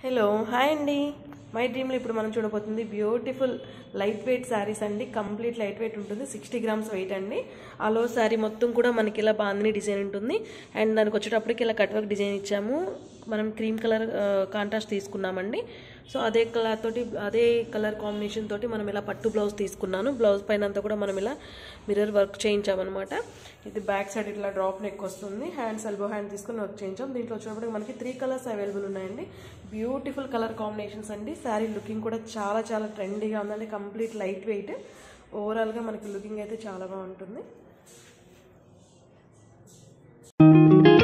hello hi అండి my డ్రీమ్లో ఇప్పుడు మనం చూడబోతుంది బ్యూటిఫుల్ లైట్ వెయిట్ శారీస్ అండి కంప్లీట్ లైట్ వెయిట్ ఉంటుంది సిక్స్టీ గ్రామ్స్ వెయిట్ అండి అలో శారీ మొత్తం కూడా మనకి ఇలా బాందిని డిజైన్ ఉంటుంది అండ్ దానికి వచ్చేటప్పటికి ఇలా కట్ వర్క్ డిజైన్ ఇచ్చాము మనం క్రీమ్ కలర్ కాంట్రాస్ట్ తీసుకున్నామండి సో అదే కలర్ తోటి అదే కలర్ కాంబినేషన్ తోటి మనం ఇలా పట్టు బ్లౌజ్ తీసుకున్నాను బ్లౌజ్ పైన అంతా కూడా మనం ఇలా మిర్రర్ వర్క్ చేయించామన్నమాట ఇది బ్యాక్ సైడ్ ఇట్లా డ్రాప్ నెక్ వస్తుంది హ్యాండ్స్ ఎల్బో హ్యాండ్ తీసుకుని వర్క్ చేయించాం దీంట్లో వచ్చినప్పటికి మనకి త్రీ కలర్స్ అవైలబుల్ ఉన్నాయండి బ్యూటిఫుల్ కలర్ కాంబినేషన్స్ అండి శారీ లుకింగ్ కూడా చాలా చాలా ట్రెండీగా ఉందండి కంప్లీట్ లైట్ వెయిట్ ఓవరాల్గా మనకి లుకింగ్ అయితే చాలా బాగుంటుంది